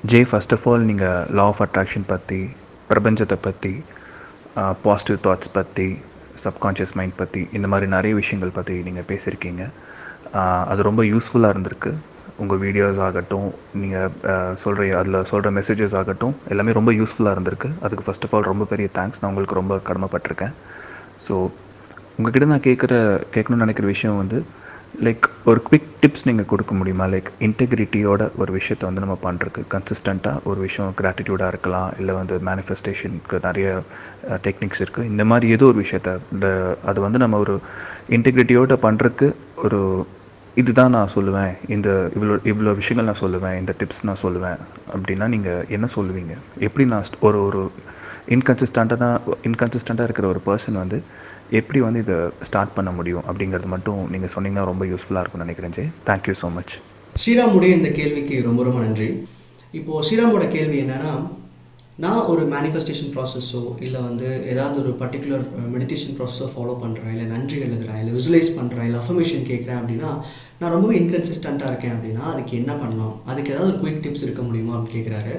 J first of all நீங்கள் லா of attraction பற்றி பிரபஞ்சத்தை பற்றி பாசிட்டிவ் தாட்ஸ் பற்றி சப்கான்ஷியஸ் மைண்ட் பற்றி இந்த மாதிரி நிறைய விஷயங்கள் பற்றி நீங்கள் பேசியிருக்கீங்க ஆஹ் அது ரொம்ப யூஸ்ஃபுல்லாக இருந்திருக்கு உங்கள் வீடியோஸ் ஆகட்டும் நீங்கள் சொல்கிற அதில் சொல்கிற மெசேஜஸ் ஆகட்டும் எல்லாமே ரொம்ப யூஸ்ஃபுல்லாக இருந்திருக்கு அதுக்கு ஃபர்ஸ்ட் ஆஃப் ஆல் ரொம்ப பெரிய தேங்க்ஸ் நான் உங்களுக்கு ரொம்ப கடமைப்பட்டிருக்கேன் ஸோ உங்ககிட்ட நான் கேட்குற கேட்கணும்னு நினைக்கிற விஷயம் வந்து லைக் ஒரு குவிக் டிப்ஸ் நீங்கள் கொடுக்க முடியுமா லைக் இன்டெகிரிட்டியோட ஒரு விஷயத்தை வந்து நம்ம பண்ணுறதுக்கு கன்சிஸ்டண்ட்டாக ஒரு விஷயம் கிராட்டிடியூடாக இருக்கலாம் இல்லை வந்து மேனிஃபெஸ்டேஷனுக்கு நிறைய டெக்னிக்ஸ் இருக்குது இந்த மாதிரி ஏதோ ஒரு விஷயத்த இந்த அது வந்து நம்ம ஒரு இன்டெகிரிட்டியோட பண்ணுறதுக்கு ஒரு இதுதான் நான் சொல்லுவேன் இந்த இவ்வளோ இவ்வளோ விஷயங்கள் நான் சொல்லுவேன் இந்த டிப்ஸ் நான் சொல்லுவேன் அப்படின்னா நீங்கள் என்ன சொல்லுவீங்க எப்படி நான் st- ஒரு ஒரு இன்கன்சிஸ்டண்ட்டாக இன்கன்சிஸ்டண்ட்டாக இருக்கிற ஒரு பர்சன் வந்து எப்படி வந்து இதை ஸ்டார்ட் பண்ண முடியும் அப்படிங்கிறது மட்டும் நீங்கள் சொன்னீங்கன்னா ரொம்ப யூஸ்ஃபுல்லாக இருக்கும்னு நினைக்கிறேன் ஜே தேங்க்யூ ஸோ மச் ஸ்ரீராமுடைய இந்த கேள்விக்கு ரொம்ப ரொம்ப நன்றி இப்போது ஸ்ரீராமோட கேள்வி என்னன்னா நான் ஒரு மேனிஃபெஸ்டேஷன் ப்ராசஸோ இல்லை வந்து ஏதாவது ஒரு பர்டிகுலர் மெடிடேஷன் ப்ராசஸோ ஃபாலோ பண்ணுறேன் இல்லை நன்றி எழுதுறேன் இல்லை விசுவலைஸ் பண்ணுறேன் இல்லை அஃபர்மேஷன் கேட்குறேன் அப்படின்னா நான் ரொம்பவே இன்கன்சிஸ்டண்ட்டாக இருக்கேன் அப்படின்னா அதுக்கு என்ன பண்ணலாம் அதுக்கு ஏதாவது ஒரு குயிக் டிப்ஸ் இருக்க முடியுமா அப்படின்னு கேட்குறாரு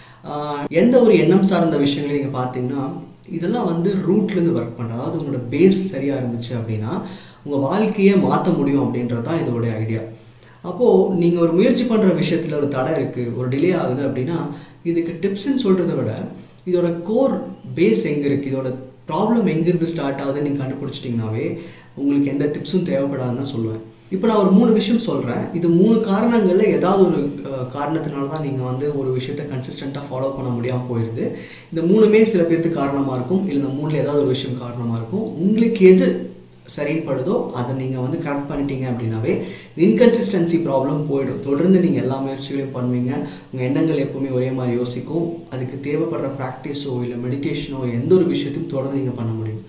ஆஹ் எந்த ஒரு எண்ணம் சார்ந்த விஷயங்களை நீங்கள் பார்த்தீங்கன்னா இதெல்லாம் வந்து ரூட்லேருந்து ஒர்க் பண்ணுறது அதாவது உங்களோட பேஸ் சரியாக இருந்துச்சு அப்படின்னா உங்கள் வாழ்க்கையே மாற்ற முடியும் அப்படின்றது தான் இதோடைய ஐடியா அப்போது நீங்கள் ஒரு முயற்சி பண்ணுற விஷயத்தில் ஒரு தடை இருக்குது ஒரு டிலே ஆகுது அப்படின்னா இதுக்கு டிப்ஸ்ன்னு சொல்கிறத விட இதோட கோர் பேஸ் எங்கே இருக்குது இதோட ப்ராப்ளம் எங்கேருந்து ஸ்டார்ட் ஆகுதுன்னு நீங்கள் கண்டுபிடிச்சிட்டிங்கனாவே உங்களுக்கு எந்த டிப்ஸும் தேவைப்படாதுன்னு தான் சொல்லுவேன் இப்போ நான் ஒரு மூணு விஷயம் சொல்கிறேன் இது மூணு காரணங்களில் ஏதாவது ஒரு அஹ், காரணத்தினால தான் நீங்கள் வந்து ஒரு விஷயத்தை கன்சிஸ்டண்ட்டாக ஃபாலோ பண்ண முடியாமல் போயிடுது இந்த மூணுமே சில பேர்த்துக்கு காரணமாக இருக்கும் இல்லை இந்த மூணில் ஏதாவது ஒரு விஷயம் காரணமாக இருக்கும் உங்களுக்கு எது சரின்னு படுதோ அதை நீங்கள் வந்து கரெக்ட் பண்ணிட்டீங்க அப்படின்னாவே இன்கன்சிஸ்டன்சி ப்ராப்ளம் போயிடும் தொடர்ந்து நீங்கள் எல்லா முயற்சிகளையும் பண்ணுவீங்க உங்கள் எண்ணங்கள் எப்பவுமே ஒரே மாதிரி யோசிக்கும் அதுக்கு தேவைப்படுற ப்ராக்டிஸோ இல்லை மெடிடேஷனோ எந்த ஒரு விஷயத்தையும் தொடர்ந்து நீங்கள் பண்ண முடியும்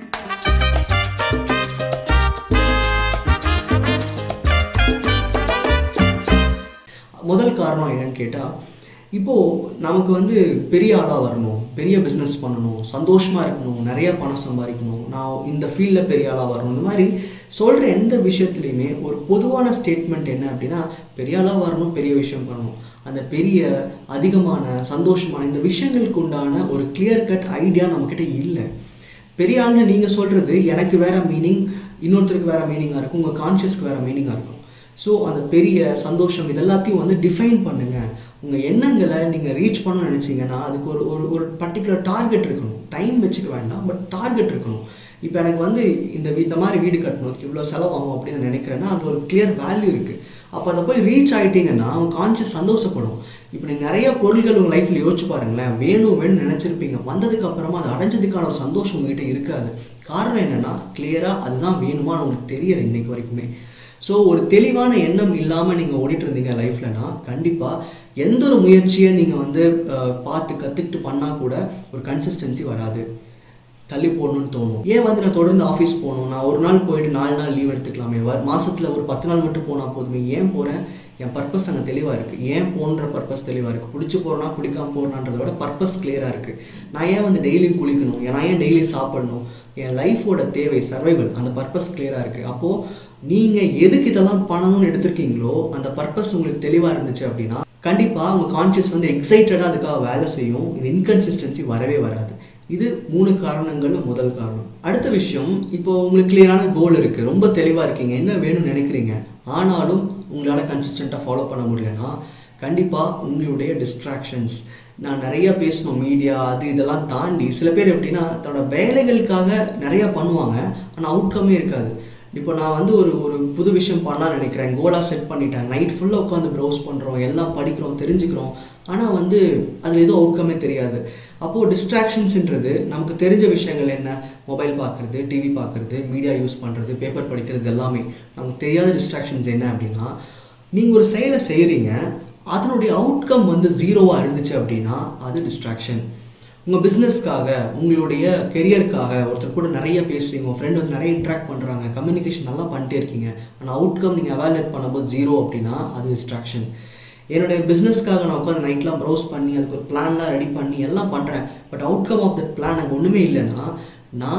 முதல் காரணம் என்னன்னு கேட்டால் இப்போது நமக்கு வந்து பெரிய ஆளாக வரணும் பெரிய பிஸ்னஸ் பண்ணணும் சந்தோஷமாக இருக்கணும் நிறைய பணம் சம்பாதிக்கணும் நான் இந்த ஃபீல்டில் பெரிய ஆளாக வரணும் இந்த மாதிரி சொல்கிற எந்த விஷயத்துலையுமே ஒரு பொதுவான ஸ்டேட்மெண்ட் என்ன அப்படின்னா பெரிய ஆளாக வரணும் பெரிய விஷயம் பண்ணணும் அந்த பெரிய அதிகமான சந்தோஷமான இந்த விஷயங்களுக்கு உண்டான ஒரு கிளியர் கட் ஐடியா நம்மக்கிட்ட இல்லை பெரிய ஆள்னு நீங்கள் சொல்கிறது எனக்கு வேற மீனிங் இன்னொருத்தருக்கு வேற மீனிங்காக இருக்கும் உங்கள் கான்ஷியஸ்க்கு வேற மீனிங்காக இருக்கும் ஸோ அந்த பெரிய சந்தோஷம் இது எல்லாத்தையும் வந்து டிஃபைன் பண்ணுங்க உங்கள் எண்ணங்களை நீங்கள் ரீச் பண்ண நினச்சிங்கன்னா அதுக்கு ஒரு ஒரு ஒரு பர்டிகுலர் டார்கெட் இருக்கணும் டைம் வச்சுக்க வேண்டாம் பட் டார்கெட் இருக்கணும் இப்போ எனக்கு வந்து இந்த வீ- இந்த மாதிரி வீடு கட்டணும் அதுக்கு இவ்வளோ செலவாகும் அப்படின்னு நான் நினைக்கிறேன்னா அது ஒரு கிளியர் வேல்யூ இருக்குது அப்போ அதை போய் ரீச் ஆகிட்டீங்கன்னா உங்கள் கான்ஷியஸ் சந்தோஷப்படும் இப்போ நீங்கள் நிறைய பொருள்கள் உங்கள் லைஃப்பில் யோசிச்சு பாருங்களேன் வேணும் வேணும்னு நினச்சிருப்பீங்க வந்ததுக்கு அப்புறமா அது அடைஞ்சதுக்கான ஒரு சந்தோஷம் உங்ககிட்ட இருக்காது காரணம் என்னென்னா கிளியராக அதுதான் வேணுமான்னு உங்களுக்கு தெரியல இன்னைக்கு வரைக்குமே ஸோ ஒரு தெளிவான எண்ணம் இல்லாமல் நீங்கள் ஓடிட்டு இருந்தீங்க லைஃப்லனா கண்டிப்பாக எந்த ஒரு முயற்சியை நீங்கள் வந்து அஹ், பார்த்து கற்றுக்கிட்டு பண்ணால் கூட ஒரு கன்சிஸ்டன்சி வராது தள்ளி போடணும்னு தோணும் ஏன் வந்து நான் தொடர்ந்து ஆஃபீஸ் போகணும் நான் ஒரு நாள் போயிட்டு நாலு நாள் லீவ் எடுத்துக்கலாமே வ மாசத்துல ஒரு பத்து நாள் மட்டும் போனால் போதுமே ஏன் போகிறேன் என் பர்பஸ் அங்கே தெளிவாக இருக்குது ஏன் போன்ற பர்பஸ் தெளிவாக இருக்குது பிடிச்சி போகிறனா பிடிக்காம போகிறனான்றத விட பர்பஸ் கிளியராக இருக்குது நான் ஏன் வந்து டெய்லியும் குளிக்கணும் நான் ஏன் டெய்லியும் சாப்பிடணும் என் லைஃபோட தேவை சர்வைவல் அந்த பர்பஸ் கிளியராக இருக்குது அப்போது நீங்கள் எதுக்கு இதெல்லாம் பண்ணணும்னு எடுத்திருக்கீங்களோ அந்த பர்பஸ் உங்களுக்கு தெளிவாக இருந்துச்சு அப்படின்னா கண்டிப்பாக உங்கள் கான்ஷியஸ் வந்து எக்ஸைட்டடாக அதுக்காக வேலை செய்யும் இது இன்கன்சிஸ்டன்சி வரவே வராது இது மூணு காரணங்கள்ல முதல் காரணம் அடுத்த விஷயம் இப்போ உங்களுக்கு கிளியரான கோல் இருக்குது ரொம்ப தெளிவாக இருக்கீங்க என்ன வேணும்னு நினைக்கிறீங்க ஆனாலும் உங்களால் கன்சிஸ்டண்ட்டாக ஃபாலோ பண்ண முடியலன்னா கண்டிப்பாக உங்களுடைய டிஸ்ட்ராக்ஷன்ஸ் நான் நிறைய பேசணும் மீடியா அது இதெல்லாம் தாண்டி சில பேர் எப்படின்னா தன்னோட வேலைகளுக்காக நிறையா பண்ணுவாங்க ஆனால் அவுட்கமே இருக்காது இப்போ நான் வந்து ஒரு ஒரு புது விஷயம் பண்ணலாம்னு நினைக்கிறேன் கோலாக செட் பண்ணிட்டேன் நைட் ஃபுல்லாக உட்காந்து ப்ரௌஸ் பண்ணுறோம் எல்லாம் படிக்கிறோம் தெரிஞ்சுக்கிறோம் ஆனால் வந்து அதில் எதுவும் அவுட்கமே தெரியாது அப்போது டிஸ்ட்ராக்ஷன்ஸ்ன்றது நமக்கு தெரிஞ்ச விஷயங்கள் என்ன மொபைல் பார்க்குறது டிவி பார்க்குறது மீடியா யூஸ் பண்ணுறது பேப்பர் படிக்கிறது எல்லாமே நமக்கு தெரியாத டிஸ்ட்ராக்ஷன்ஸ் என்ன அப்படின்னா நீங்கள் ஒரு செயலை செய்கிறீங்க அதனுடைய அவுட்கம் வந்து ஜீரோவாக இருந்துச்சு அப்படின்னா அது டிஸ்ட்ராக்ஷன் உங்கள் பிஸ்னஸ்க்காக உங்களுடைய கெரியருக்காக ஒருத்தர் கூட நிறைய பேசுகிறீங்க உங்கள் ஃப்ரெண்ட் வந்து நிறைய இன்ட்ராக்ட் பண்ணுறாங்க கம்யூனிகேஷன் நல்லா பண்ணிட்டே இருக்கீங்க ஆனால் அவுட்கம் நீங்கள் அவாலுவேட் பண்ணும்போது ஜீரோ அப்படின்னா அது டிஸ்ட்ராக்ஷன் என்னுடைய பிஸ்னஸ்க்காக நான் உட்காந்து நைட்லாம் ப்ரௌஸ் பண்ணி அதுக்கு ஒரு பிளான்லாம் ரெடி பண்ணி எல்லாம் பண்ணுறேன் but outcome of that plan அங்கே ஒன்றுமே இல்லைன்னா நான்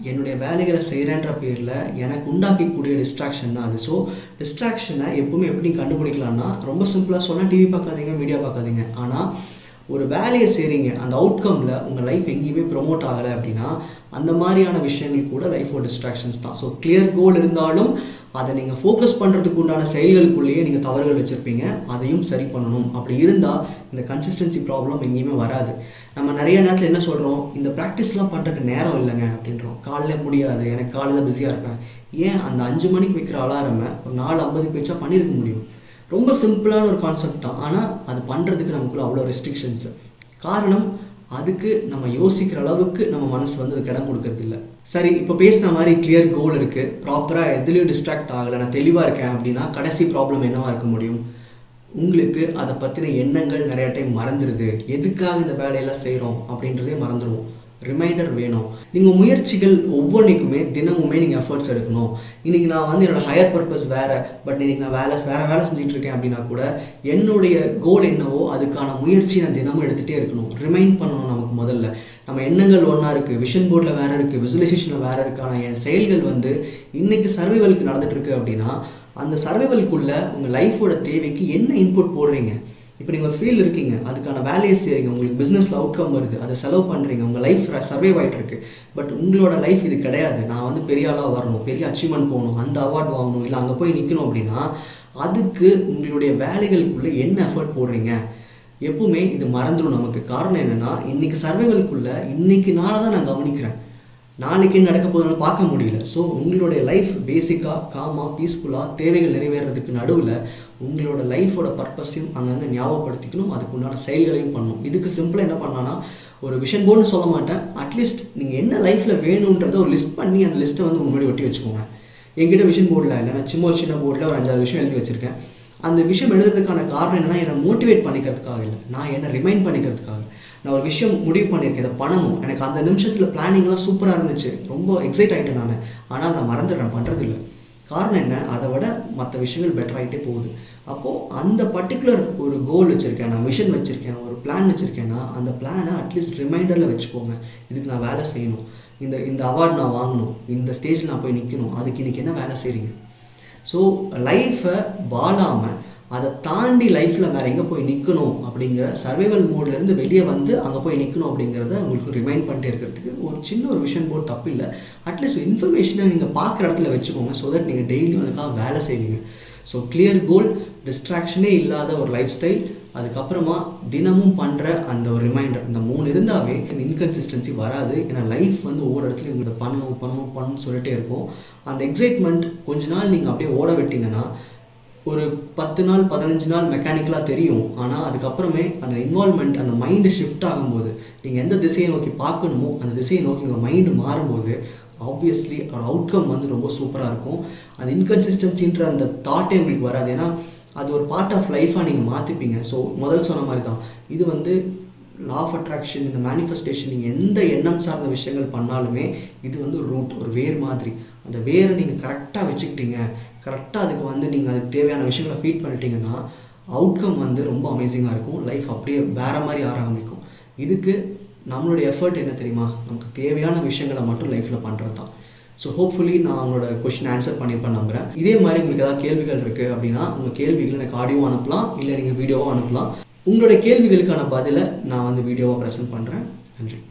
என்னுடைய வேலைகளை செய்கிறேன்ற பேரில் எனக்கு உண்டாக்கக்கூடிய டிஸ்ட்ராக்ஷன் தான் அது ஸோ டிஸ்ட்ராக்ஷனை எப்பவுமே எப்படி கண்டுபிடிக்கலாம்னா ரொம்ப சிம்பிளாக சொன்னால் டிவி பார்க்காதீங்க மீடியா பார்க்காதீங்க ஆனால் ஒரு வேலையை செய்கிறீங்க அந்த அவுட்கமில் உங்கள் லைஃப் எங்கேயுமே ப்ரொமோட் ஆகலை அப்படின்னா அந்த மாதிரியான விஷயங்கள் கூட லைஃபோட டிஸ்ட்ராக்ஷன்ஸ் தான் ஸோ கிளியர் கோல் இருந்தாலும் அதை நீங்கள் ஃபோக்கஸ் பண்ணுறதுக்கு உண்டான செயல்களுக்குள்ளேயே நீங்கள் தவறுகள் வச்சுருப்பீங்க அதையும் சரி பண்ணணும் அப்படி இருந்தால் இந்த கன்சிஸ்டன்சி ப்ராப்ளம் எங்கேயுமே வராது நம்ம நிறைய நேரத்தில் என்ன சொல்கிறோம் இந்த ப்ராக்டிஸ்லாம் பண்ணுறதுக்கு நேரம் இல்லைங்க அப்படின்றோம் காலைல முடியாது எனக்கு காலையில் பிஸியாக இருப்பேன் ஏன் அந்த அஞ்சு மணிக்கு வைக்கிற அலாரமை ஒரு நாலு ஐம்பதுக்கு வச்சா பண்ணியிருக்க முடியும் ரொம்ப சிம்பிளான ஒரு கான்செப்ட் தான் ஆனால் அது பண்ணுறதுக்கு நமக்குள்ள அவ்வளோ ரெஸ்ட்ரிக்ஷன்ஸு காரணம் அதுக்கு நம்ம யோசிக்கிற அளவுக்கு நம்ம மனசு வந்து அதுக்கு இடம் கொடுக்கறது இல்லை சரி இப்போ பேசின மாதிரி கிளியர் கோல் இருக்குது ப்ராப்பராக எதுலேயும் டிஸ்ட்ராக்ட் ஆகலை நான் தெளிவாக இருக்கேன் அப்படின்னா கடைசி ப்ராப்ளம் என்னவா இருக்க முடியும் உங்களுக்கு அதை பற்றின எண்ணங்கள் நிறைய டைம் மறந்துடுது எதுக்காக இந்த வேலையெல்லாம் செய்கிறோம் அப்படின்றதே மறந்துடுவோம் ரிமைண்டர் வேணும் நீங்கள் முயற்சிகள் ஒவ்வொன்றைக்குமே தினமுமே நீங்கள் எஃபர்ட்ஸ் எடுக்கணும் இன்றைக்கி நான் வந்து என்னோட ஹையர் பர்பஸ் வேறு பட் இன்றைக்கி நான் வேலை வேறு வேலை செஞ்சுட்டு இருக்கேன் அப்படின்னா கூட என்னுடைய கோல் என்னவோ அதுக்கான முயற்சி நான் தினமும் எடுத்துகிட்டே இருக்கணும் ரிமைண்ட் பண்ணணும் நமக்கு முதல்ல நம்ம எண்ணங்கள் ஒன்றா இருக்குது விஷன் போர்டில் வேறு இருக்குது விசுவலைசேஷனில் வேறு இருக்கான என் செயல்கள் வந்து இன்றைக்கி சர்வைவலுக்கு நடந்துட்டுருக்கு அப்படின்னா அந்த சர்வைவலுக்குள்ளே உங்கள் லைஃபோட தேவைக்கு என்ன இன்புட் போடுறீங்க இப்போ நீங்கள் ஒரு ஃபீல்டு இருக்கீங்க அதுக்கான வேலையை செய்கிறீங்க உங்களுக்கு பிஸ்னஸில் அவுட்கம் வருது அதை செலவு பண்ணுறீங்க உங்கள் லைஃப் சர்வைவ் ஆகிட்டு இருக்கு பட் உங்களோட லைஃப் இது கிடையாது நான் வந்து பெரிய ஆளாக வரணும் பெரிய அச்சீவ்மெண்ட் போகணும் அந்த அவார்ட் வாங்கணும் இல்லை அங்கே போய் நிற்கணும் அப்படின்னா அதுக்கு உங்களுடைய வேலைகளுக்குள்ளே என்ன எஃபர்ட் போடுறீங்க எப்பவுமே இது மறந்துடும் நமக்கு காரணம் என்னென்னா இன்றைக்கி சர்வைவலுக்குள்ளே இன்றைக்கி நாளை தான் நான் கவனிக்கிறேன் நாளைக்கு என்ன நடக்க போதுன்னு பார்க்க முடியல ஸோ உங்களுடைய லைஃப் பேசிக்காக காமாக பீஸ்ஃபுல்லாக தேவைகள் நிறைவேறதுக்கு நடுவில் உங்களோட லைஃபோட பர்பஸையும் அங்கங்கே ஞாபகப்படுத்திக்கணும் அதுக்கு உண்டான செயல்களையும் பண்ணணும் இதுக்கு சிம்பிளாக என்ன பண்ணலான்னா ஒரு விஷன் போர்டுன்னு சொல்ல மாட்டேன் அட்லீஸ்ட் நீங்கள் என்ன லைஃப்பில் வேணுன்றதை ஒரு லிஸ்ட் பண்ணி அந்த லிஸ்ட்டை வந்து உங்க முன்னாடி ஒட்டி வச்சுக்கோங்க என்கிட்ட விஷன் போர்டில் இல்லை நான் சும்மா ஒரு சின்ன போர்டில் ஒரு அஞ்சாறு விஷயம் எழுதி வச்சுருக்கேன் அந்த விஷயம் எழுதுறதுக்கான காரணம் என்னன்னா என்னை மோட்டிவேட் பண்ணிக்கிறதுக்காக இல்லை நான் என்னை ரிமைண்ட் பண்ணிக்கிறதுக்காக நான் ஒரு விஷயம் முடிவு பண்ணியிருக்கேன் இதை பண்ணணும் எனக்கு அந்த நிமிஷத்தில் பிளானிங்லாம் சூப்பராக இருந்துச்சு ரொம்ப எக்ஸைட் ஆகிட்டேன் நான் ஆனால் அதை மறந்துடுறேன் பண்ணுறது இல்லை காரணம் என்ன அதை விட மற்ற விஷயங்கள் பெட்டர் ஆகிட்டே போகுது அப்போது அந்த பர்டிகுலர் ஒரு கோல் வச்சுருக்கேன் நான் மிஷன் வச்சுருக்கேன் ஒரு பிளான் வச்சுருக்கேன்னா அந்த பிளானை அட்லீஸ்ட் ரிமைண்டரில் வச்சுக்கோங்க இதுக்கு நான் வேலை செய்யணும் இந்த இந்த அவார்ட் நான் வாங்கணும் இந்த ஸ்டேஜில் நான் போய் நிற்கணும் அதுக்கு இன்றைக்கி என்ன வேலை செய்கிறீங்க ஸோ லைஃப்பை வாழாமல் அதை தாண்டி லைஃப்பில் வேறு எங்கே போய் நிற்கணும் அப்படிங்கிற சர்வைவல் மோட்லேருந்து வெளியே வந்து அங்கே போய் நிற்கணும் அப்படிங்கிறத உங்களுக்கு ரிமைண்ட் பண்ணிட்டே இருக்கிறதுக்கு ஒரு சின்ன ஒரு விஷயம் போர்டு தப்பு இல்லை அட்லீஸ்ட் இன்ஃபர்மேஷனை நீங்கள் பார்க்குற இடத்துல வச்சுக்கோங்க ஸோ தட் நீங்கள் டெய்லியும் அதுக்காக வேலை செய்வீங்க ஸோ கிளியர் கோல் டிஸ்ட்ராக்ஷனே இல்லாத ஒரு லைஃப் ஸ்டைல் அதுக்கப்புறமா தினமும் பண்ணுற அந்த ஒரு ரிமைண்டர் இந்த மூணு இருந்தாவே இந்த இன்கன்சிஸ்டன்சி வராது ஏன்னா லைஃப் வந்து ஒவ்வொரு இடத்துலையும் உங்களுக்கு பண்ணணும் பண்ணணும் பண்ணணும்னு சொல்லிட்டே இருக்கும் அந்த எக்ஸைட்மெண்ட் கொஞ்ச நாள் நீங்கள் அப்படியே ஓட விட்டீங்கன்னா ஒரு பத்து நாள் பதினஞ்சு நாள் மெக்கானிக்கலாக தெரியும் ஆனால் அதுக்கப்புறமே அந்த இன்வால்மெண்ட் அந்த மைண்டு ஷிஃப்ட் ஆகும்போது நீங்கள் எந்த திசையை நோக்கி பார்க்கணுமோ அந்த திசையை நோக்கி உங்கள் மைண்டு மாறும்போது ஆப்வியஸ்லி ஒரு அவுட்கம் வந்து ரொம்ப சூப்பராக இருக்கும் அந்த இன்கன்சிஸ்டன்சின்ற அந்த தாட்டே உங்களுக்கு வராது ஏன்னா அது ஒரு பார்ட் ஆஃப் லைஃபாக நீங்கள் மாற்றிப்பீங்க ஸோ முதல் சொன்ன மாதிரி தான் இது வந்து லா ஆஃப் அட்ராக்ஷன் இந்த மேனிஃபெஸ்டேஷன் நீங்கள் எந்த எண்ணம் சார்ந்த விஷயங்கள் பண்ணாலுமே இது வந்து ஒரு ரூட் ஒரு வேர் மாதிரி அந்த வேரை நீங்கள் கரெக்டாக வச்சுக்கிட்டீங்க கரெக்டாக அதுக்கு வந்து நீங்கள் அதுக்கு தேவையான விஷயங்களை ஃபீட் பண்ணிட்டீங்கன்னா அவுட்கம் வந்து ரொம்ப அமேசிங்காக இருக்கும் லைஃப் அப்படியே வேற மாதிரி ஆர ஆரம்பிக்கும் இதுக்கு நம்மளுடைய எஃபர்ட் என்ன தெரியுமா நமக்கு தேவையான விஷயங்களை மட்டும் லைஃப்பில் பண்ணுறது தான் ஸோ ஹோப்ஃபுல்லி நான் உங்களோட கொஷின் ஆன்சர் பண்ணியிருப்பேன் நம்புறேன் இதே மாதிரி உங்களுக்கு ஏதாவது கேள்விகள் இருக்குது அப்படின்னா உங்கள் கேள்விகள் எனக்கு ஆடியோ அனுப்பலாம் இல்லை நீங்கள் வீடியோவாக அனுப்பலாம் உங்களுடைய கேள்விகளுக்கான பதிலை நான் வந்து வீடியோவாக ப்ரெசென்ட் பண்ணுறேன் நன்றி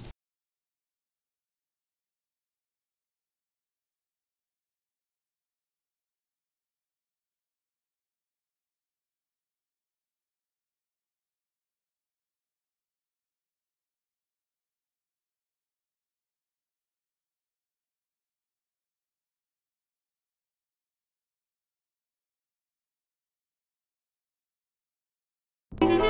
Thank you.